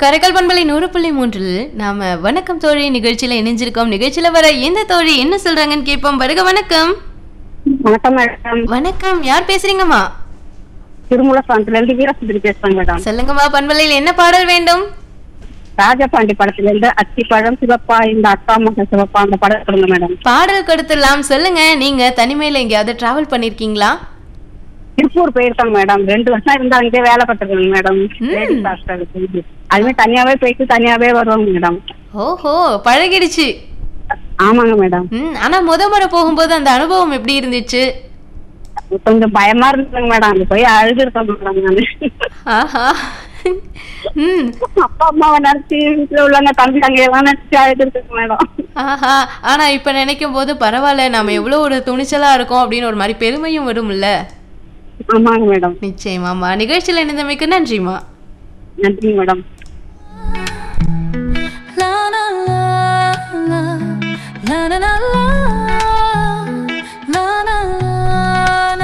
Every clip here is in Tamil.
கரைக்கல் பண்பலை நூறு புள்ளி மூன்றில் நாம வணக்கம் தோழி நிகழ்ச்சியில இணைஞ்சிருக்கோம் நிகழ்ச்சியில வர எந்த தோழி என்ன சொல்றாங்கன்னு கேட்போம் வருக வணக்கம் வணக்கம் மேடம் வணக்கம் யார் பேசுறீங்கம்மா திருமூல சாந்தத்துல இருந்து வீரசுந்தரி பேசுறேன் மேடம் சொல்லுங்கம்மா பண்பலையில் என்ன பாடல் வேண்டும் ராஜபாண்டி படத்துல இருந்து அத்திப்பழம் சிவப்பா இந்த அக்கா மகன் சிவப்பா அந்த படம் சொல்லுங்க மேடம் பாடல் கொடுத்துடலாம் சொல்லுங்க நீங்க தனிமையில எங்கேயாவது டிராவல் பண்ணிருக்கீங்களா திருப்பூர் போயிருக்காங்க மேடம் ரெண்டு வருஷம் இருந்தா அங்கே வேலை பார்த்துருக்காங்க மேடம் லேடிஸ் ஹாஸ்டல் அதுமே தனியாவே போயிட்டு தனியாவே வருவாங்க மேடம் ஓஹோ பழகிடுச்சு ஆமாங்க மேடம் ம் ஆனா முத முறை போகும்போது அந்த அனுபவம் எப்படி இருந்துச்சு கொஞ்சம் பயமா இருந்ததுங்க மேடம் அங்க போய் அழுது இருக்கேன் மேடம் நானு ஆஹா ம் அப்பா அம்மாவை நினைச்சு வீட்டுல உள்ளவங்க தம்பி அங்க எல்லாம் நினைச்சு அழுது இருக்கேன் மேடம் ஆஹா ஆனா இப்ப நினைக்கும் போது பரவாயில்ல நாம எவ்வளவு ஒரு துணிச்சலா இருக்கோம் அப்படின்னு ஒரு மாதிரி பெருமையும் வரும்ல ஆமாங்க மேடம் நிச்சயமாம்மா நிகழ்ச்சியில் இணைந்தமைக்கு நன்றிம்மா நன்றி madam La la la la la la la la la la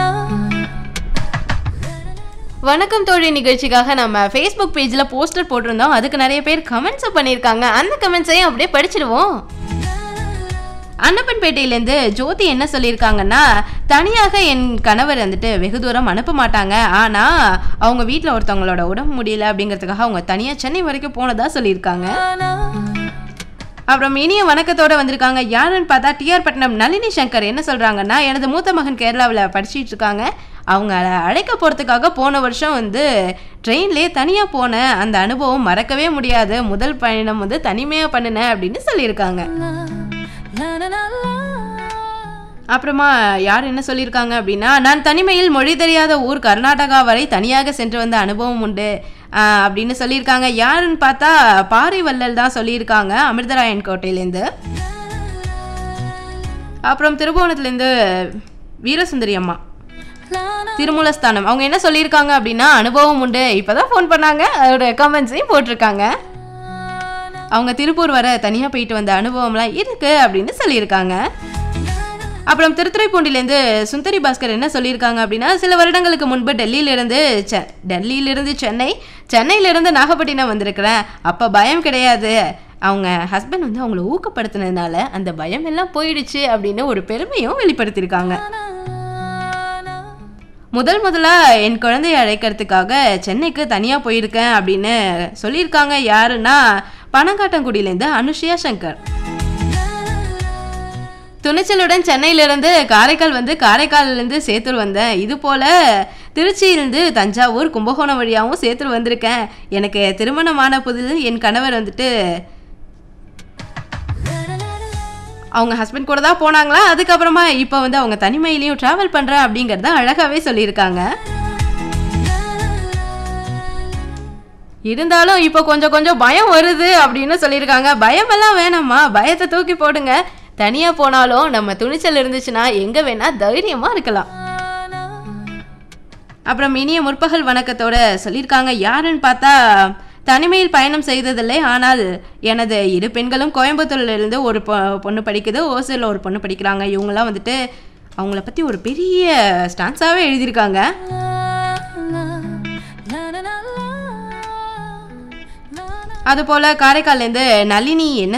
வணக்கம் தோழி நிகழ்ச்சிக்காக நம்ம ஃபேஸ்புக் பேஜில் போஸ்டர் போட்டிருந்தோம் அதுக்கு நிறைய பேர் கமெண்ட்ஸும் பண்ணியிருக்காங்க அந்த கமெண்ட்ஸையும் அப்படியே படிச்சிடுவோம் அன்னப்பன்பேட்டையிலேருந்து ஜோதி என்ன சொல்லியிருக்காங்கன்னா தனியாக என் கணவர் வந்துட்டு வெகு தூரம் அனுப்ப மாட்டாங்க ஆனால் அவங்க வீட்டில் ஒருத்தவங்களோட உடம்பு முடியல அப்படிங்கிறதுக்காக அவங்க தனியாக சென்னை வரைக்கும் போனதா சொல்லியிருக்காங்க அப்புறம் இனிய வணக்கத்தோட வந்திருக்காங்க யாருன்னு பார்த்தா டிஆர் பட்டினம் நளினி சங்கர் என்ன சொல்றாங்கன்னா எனது மூத்த மகன் கேரளாவில் படிச்சிட்டு இருக்காங்க அவங்க அழைக்க போகிறதுக்காக போன வருஷம் வந்து ட்ரெயின்லேயே தனியாக போன அந்த அனுபவம் மறக்கவே முடியாது முதல் பயணம் வந்து தனிமையாக பண்ணினேன் அப்படின்னு சொல்லியிருக்காங்க la la la la அப்புறமா யார் என்ன சொல்லியிருக்காங்க அப்படின்னா நான் தனிமையில் மொழி தெரியாத ஊர் கர்நாடகா வரை தனியாக சென்று வந்த அனுபவம் உண்டு ஆஹ் அப்படின்னு சொல்லியிருக்காங்க யாருன்னு பார்த்தா பாரி வள்ளல் தான் சொல்லியிருக்காங்க அமிர்தராயன் கோட்டையிலேருந்து அப்புறம் திருபுவனத்துலேருந்து வீரசுந்தரி அம்மா திருமூலஸ்தானம் அவங்க என்ன சொல்லியிருக்காங்க அப்படின்னா அனுபவம் உண்டு இப்போதான் ஃபோன் பண்ணாங்க அதோட கமெண்ட்ஸையும் போட்டிருக்காங்க அவங்க திருப்பூர் வர தனியாக போயிட்டு வந்த அனுபவம்லாம் இருக்கு அப்படின்னு சொல்லியிருக்காங்க அப்புறம் திருத்துறைப்பூண்டிலேருந்து சுந்தரி பாஸ்கர் என்ன சொல்லியிருக்காங்க அப்படின்னா சில வருடங்களுக்கு முன்பு டெல்லியிலிருந்து செ டெல்லியிலிருந்து சென்னை சென்னையிலிருந்து நாகப்பட்டினம் வந்திருக்கிறேன் அப்போ பயம் கிடையாது அவங்க ஹஸ்பண்ட் வந்து அவங்கள ஊக்கப்படுத்தினதுனால அந்த பயம் எல்லாம் போயிடுச்சு அப்படின்னு ஒரு பெருமையும் வெளிப்படுத்தியிருக்காங்க முதல் முதலா என் குழந்தையை அழைக்கிறதுக்காக சென்னைக்கு தனியாக போயிருக்கேன் அப்படின்னு சொல்லியிருக்காங்க யாருன்னா பனங்காட்டங்குடியிலேருந்து அனுஷியா சங்கர் துணிச்சலுடன் சென்னையிலிருந்து காரைக்கால் வந்து காரைக்கால்லேருந்து சேத்தூர் வந்தேன் இது போல் திருச்சியிலேருந்து தஞ்சாவூர் கும்பகோணம் வழியாகவும் சேத்தூர் வந்திருக்கேன் எனக்கு திருமணமான புதில் என் கணவர் வந்துட்டு அவங்க ஹஸ்பண்ட் கூட தான் போனாங்களா அதுக்கப்புறமா இப்போ வந்து அவங்க தனிமையிலையும் ட்ராவல் பண்ணுறேன் அப்படிங்கிறத அழகாகவே சொல்லியிருக்காங்க இருந்தாலும் இப்போ கொஞ்சம் கொஞ்சம் பயம் வருது அப்படின்னு சொல்லியிருக்காங்க பயமெல்லாம் வேணாம்மா பயத்தை தூக்கி போடுங்க தனியாக போனாலும் நம்ம துணிச்சல் இருந்துச்சுன்னா எங்கே வேணால் தைரியமாக இருக்கலாம் அப்புறம் இனிய முற்பகல் வணக்கத்தோட சொல்லியிருக்காங்க யாருன்னு பார்த்தா தனிமையில் பயணம் செய்ததில்லை ஆனால் எனது இரு பெண்களும் கோயம்புத்தூர்லேருந்து ஒரு பொ பொண்ணு படிக்குது ஓசூரில் ஒரு பொண்ணு படிக்கிறாங்க இவங்கெல்லாம் வந்துட்டு அவங்கள பற்றி ஒரு பெரிய ஸ்டான்ஸாகவே எழுதியிருக்காங்க அதுபோல் காரைக்கால்லேருந்து நளினி என்ன